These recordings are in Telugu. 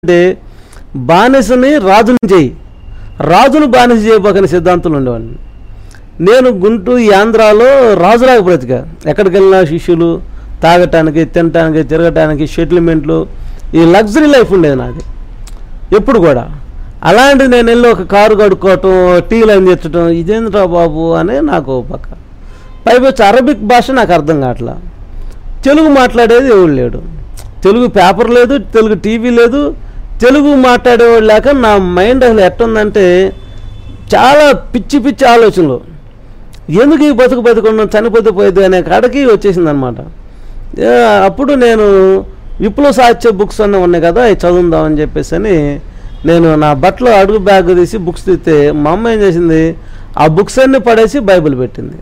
అంటే బానిసని రాజుని చేయి రాజును బానిస చేయబోకని సిద్ధాంతంలో ఉండేవాడిని నేను గుంటూరు ఈ ఆంధ్రాలో రాజులాగా బ్రతికా ఎక్కడికి వెళ్ళినా శిష్యులు తాగటానికి తినటానికి తిరగటానికి సెటిల్మెంట్లు ఈ లగ్జరీ లైఫ్ ఉండేది నాది ఎప్పుడు కూడా అలాంటి నేను వెళ్ళి ఒక కారు కడుక్కోవటం టీలు అందించడం ఇదేంద్రా బాబు అనే నాకు ఓ పక్క పైపొచ్చి అరబిక్ భాష నాకు అర్థం కావట్లా తెలుగు మాట్లాడేది ఎవడు లేడు తెలుగు పేపర్ లేదు తెలుగు టీవీ లేదు తెలుగు మాట్లాడేవాడు లేక నా మైండ్ అసలు ఎట్టుందంటే చాలా పిచ్చి పిచ్చి ఆలోచనలు ఎందుకు ఈ బతుకు బతుకున్నాం చనిపోతే పోయేది అనే కాడకి వచ్చేసింది అనమాట అప్పుడు నేను విప్లవ సాహిత్య బుక్స్ అన్నీ ఉన్నాయి కదా అవి చదువుదామని చెప్పేసి అని నేను నా బట్టలో అడుగు బ్యాగ్ తీసి బుక్స్ తీస్తే మా అమ్మ ఏం చేసింది ఆ బుక్స్ అన్నీ పడేసి బైబిల్ పెట్టింది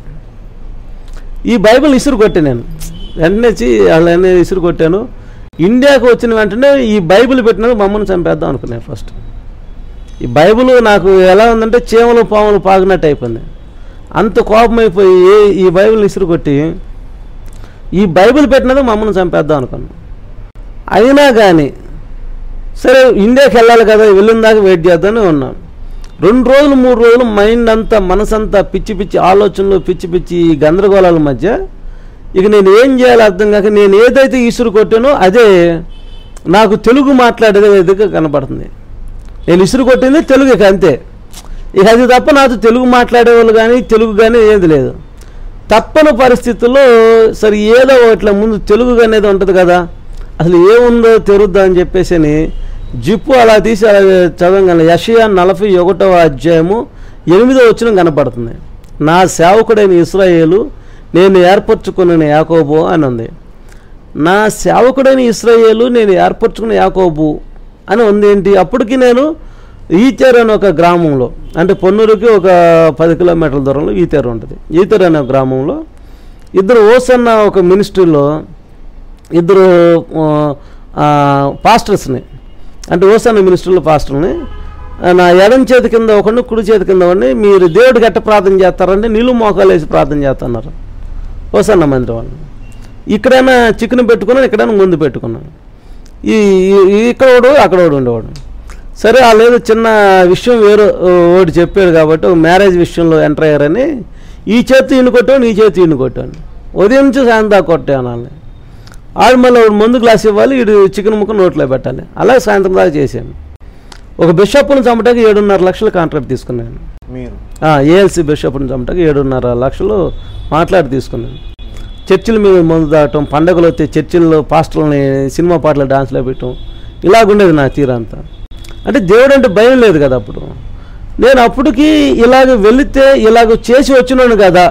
ఈ బైబిల్ ఇసురు కొట్టాను నేను వెంటనే వచ్చి వాళ్ళని ఇసురు కొట్టాను ఇండియాకు వచ్చిన వెంటనే ఈ బైబిల్ పెట్టినందుకు మా అమ్మని చంపేద్దాం అనుకున్నాను ఫస్ట్ ఈ బైబిల్ నాకు ఎలా ఉందంటే చీమలు పాములు పాగినట్టు అయిపోయింది అంత కోపం అయిపోయి ఈ బైబిల్ ఇసురు కొట్టి ఈ బైబిల్ పెట్టినది మా అమ్మని చంపేద్దాం అనుకున్నాను అయినా కానీ సరే ఇండియాకి వెళ్ళాలి కదా వెళ్ళిన దాకా వెయిట్ చేద్దామని ఉన్నాను రెండు రోజులు మూడు రోజులు మైండ్ అంతా మనసంతా పిచ్చి పిచ్చి ఆలోచనలు పిచ్చి పిచ్చి ఈ గందరగోళాల మధ్య ఇక నేను ఏం చేయాలో అర్థం కాక నేను ఏదైతే ఇసురు కొట్టానో అదే నాకు తెలుగు మాట్లాడేది విధంగా కనపడుతుంది నేను ఇసురు కొట్టింది తెలుగు ఇక అంతే ఇక అది తప్ప నాతో తెలుగు మాట్లాడేవాళ్ళు కానీ తెలుగు కానీ ఏది లేదు తప్పని పరిస్థితుల్లో సరే ఏదో ఇట్లా ముందు తెలుగు అనేది ఉంటుంది కదా అసలు ఏముందో తెరుద్దా అని చెప్పేసి అని జిప్పు అలా తీసి అలా చదవగల యషయా నలభై ఒకటవ అధ్యాయము ఎనిమిదో వచ్చిన కనపడుతుంది నా సేవకుడైన ఇస్రాయేలు నేను ఏర్పరచుకున్న యాకోబు అని ఉంది నా సేవకుడైన ఇస్రాయేలు నేను ఏర్పరచుకున్న యాకోబు అని ఉంది ఏంటి అప్పటికి నేను ఈతేరు అనే ఒక గ్రామంలో అంటే పొన్నూరుకి ఒక పది కిలోమీటర్ల దూరంలో ఈతేరు ఉంటుంది ఈతేరు అనే గ్రామంలో ఇద్దరు ఓసన్న ఒక మినిస్ట్రీలో ఇద్దరు ఆ, పాస్టర్స్ని అంటే ఓసన్న మినిస్ట్రీలో పాస్టర్ని ఆ, నా ఎడం చేతి కింద ఒకడిని కుడి చేతి కింద ఒకడిని మీరు దేవుడికి ఎట్ట ప్రార్థన చేస్తారంటే నీళ్ళు మోకాలు వేసి ప్రార్థన చేస్తున్నారు ఓసన్న మందిరం వాళ్ళు ఇక్కడైనా చికెన్ పెట్టుకున్నాను ఇక్కడైనా ముందు పెట్టుకున్నాను ఈ ఈ- ఈ ఇక్కడ ఒకడు అక్కడ ఒకడు ఉండేవాడు సరే వాళ్ళు ఏదో చిన్న విషయం వేరే ఒకటి చెప్పాడు కాబట్టి ఒక మ్యారేజ్ విషయంలో ఎంటర్ అయ్యారని ఈ చేతి ఈయన కొట్టాను ఈ చేతి ఈయన కొట్టాను ఉదయం నుంచి సాయంత్రం దాకా కొట్టాను వాళ్ళని ఆడు మళ్ళీ ఒకడు మందు గ్లాస్ ఇవ్వాలి ఇటు చికెన్ ముక్క నోట్లో పెట్టాలి అలాగే సాయంత్రం దాకా చేశాను ఒక బిషప్ను చంపడానికి ఏడున్నర లక్షలు కాంట్రాక్ట్ తీసుకున్నాను మీరు ఏఎల్సి బిషప్ని చంపడానికి ఏడున్నర లక్షలు మాట్లాడి తీసుకున్నాను చర్చిల మీద మందు తాగటం పండగలు వస్తే చర్చిల్లో పాస్టర్లని సినిమా పాటలు డాన్స్లో పెట్టడం ఇలాగుండేది నా తీరంతా అంటే దేవుడు అంటే భయం లేదు కదా అప్పుడు నేను అప్పటికి ఇలాగ వెళితే ఇలాగ చేసి వచ్చినాను కదా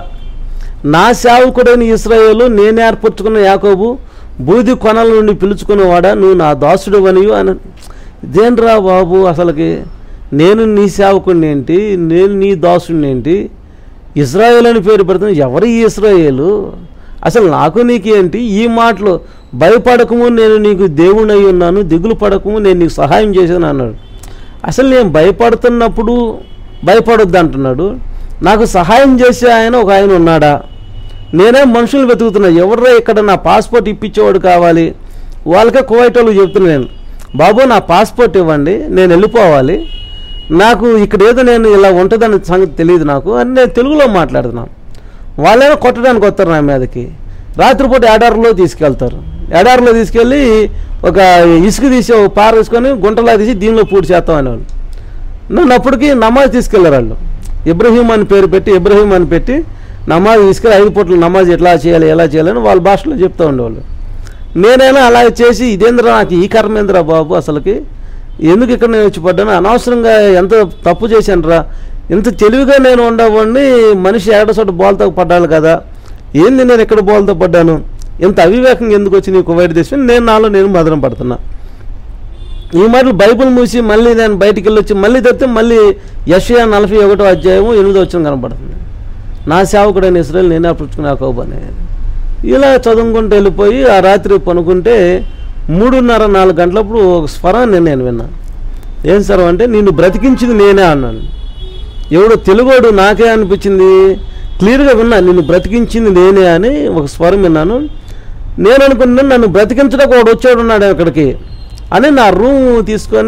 నా సేవకుడైన ఇస్రాయేలు నేను ఏర్పరచుకున్న యాకోబు బూది కొనల నుండి పిలుచుకునేవాడా నువ్వు నా దాసుడు అనియు అని ఇదేంట్రా బాబు అసలుకి నేను నీ సేవకుడిని ఏంటి నేను నీ దాసుడిని ఏంటి ఇజ్రాయేల్ అని పేరు పెడుతున్నా ఎవరు ఈ ఇస్రాయేలు అసలు నాకు నీకు ఏంటి ఈ మాటలు భయపడకము నేను నీకు దేవుణ్ణి అయి ఉన్నాను దిగులు పడకము నేను నీకు సహాయం చేశాను అన్నాడు అసలు నేను భయపడుతున్నప్పుడు భయపడొద్దు అంటున్నాడు నాకు సహాయం చేసే ఆయన ఒక ఆయన ఉన్నాడా నేనే మనుషులు వెతుకుతున్నా ఎవర్రా ఇక్కడ నా పాస్పోర్ట్ ఇప్పించేవాడు కావాలి వాళ్ళకే కువైట్ వాళ్ళు చెప్తున్నా నేను బాబు నా పాస్పోర్ట్ ఇవ్వండి నేను వెళ్ళిపోవాలి నాకు ఇక్కడ ఏదో నేను ఇలా ఉంటుందని సంగతి తెలియదు నాకు అని నేను తెలుగులో మాట్లాడుతున్నాను వాళ్ళేమో కొట్టడానికి వస్తారు నా మీదకి రాత్రిపూట ఎడారిలో తీసుకెళ్తారు ఎడారిలో తీసుకెళ్ళి ఒక ఇసుక తీసి ఒక పార తీసుకొని గుంటలా తీసి దీనిలో పూడి చేస్తాం అనేవాళ్ళు నన్ను అప్పటికి నమాజ్ తీసుకెళ్లారు వాళ్ళు ఇబ్రహీం అని పేరు పెట్టి ఇబ్రహీం అని పెట్టి నమాజ్ తీసుకెళ్ళి ఐదు పూటలు నమాజ్ ఎట్లా చేయాలి ఎలా చేయాలని వాళ్ళ భాషలో చెప్తూ ఉండేవాళ్ళు నేనైనా అలా చేసి ఇదేంద్ర నాకు ఈ కర్మేంద్ర బాబు అసలుకి ఎందుకు ఇక్కడ నేను వచ్చి పడ్డాను అనవసరంగా ఎంత తప్పు చేశాను రా ఇంత తెలివిగా నేను ఉండవాడిని మనిషి ఏడసోట బోల్తో పడ్డాను కదా ఏంది నేను ఇక్కడ బోల్తో పడ్డాను ఇంత అవివేకంగా ఎందుకు వచ్చి నీకు వైట్ దేశం నేను నాలో నేను మదనం పడుతున్నా ఈ మాటలు బైబిల్ మూసి మళ్ళీ నేను బయటికి వెళ్ళి వచ్చి మళ్ళీ తెస్తే మళ్ళీ యషయా నలభై ఒకటో అధ్యాయము ఎనిమిదో వచ్చిన కనపడుతుంది నా సేవకుడైన ఇస్రాయల్ నేనే అప్పుడుచుకుని యాకోబని ఇలా చదువుకుంటూ వెళ్ళిపోయి ఆ రాత్రి పనుకుంటే మూడున్నర నాలుగు గంటలప్పుడు ఒక స్వరాన్ని నేను విన్నాను ఏం స్వరం అంటే నిన్ను బ్రతికించింది నేనే అన్నాను ఎవడో తెలుగోడు నాకే అనిపించింది క్లియర్గా విన్నా నిన్ను బ్రతికించింది నేనే అని ఒక స్వరం విన్నాను నేను అనుకున్నాను నన్ను బ్రతికించడానికి వాడు వచ్చాడు ఉన్నాడు అక్కడికి అని నా రూమ్ తీసుకొని